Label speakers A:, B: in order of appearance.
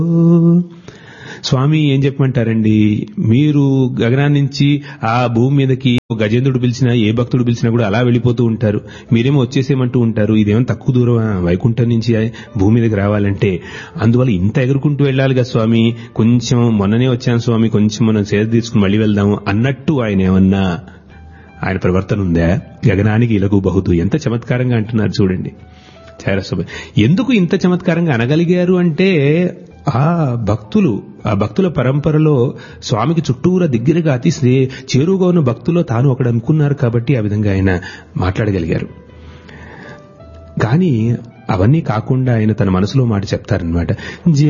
A: స్వామి ఏం చెప్పమంటారండి మీరు గగనాన్ని నుంచి ఆ భూమి మీదకి గజేంద్రుడు పిలిచినా ఏ భక్తుడు పిలిచినా కూడా అలా వెళ్ళిపోతూ ఉంటారు మీరేమో వచ్చేసేమంటూ ఉంటారు ఇదేమో తక్కువ దూరం వైకుంఠం నుంచి భూమి మీదకి రావాలంటే అందువల్ల ఇంత ఎగురుకుంటూ వెళ్ళాలి కదా స్వామి కొంచెం మొన్ననే వచ్చాను స్వామి కొంచెం మనం సేద తీసుకుని మళ్ళీ వెళ్దాము అన్నట్టు ఆయన ఏమన్నా ఆయన ప్రవర్తన ఉందా గగనానికి ఇలగు బహుదు ఎంత చమత్కారంగా అంటున్నారు చూడండి చారస్వామి ఎందుకు ఇంత చమత్కారంగా అనగలిగారు అంటే ఆ భక్తులు ఆ భక్తుల పరంపరలో స్వామికి చుట్టూరా దగ్గరగా అతి స్నే- చేరువుగా ఉన్న భక్తుల్లో తాను ఒకడు అనుకున్నారు కాబట్టి ఆ విధంగా ఆయన మాట్లాడగలిగారు కానీ అవన్నీ కాకుండా ఆయన తన మనసులో మాట చెప్తారనమాట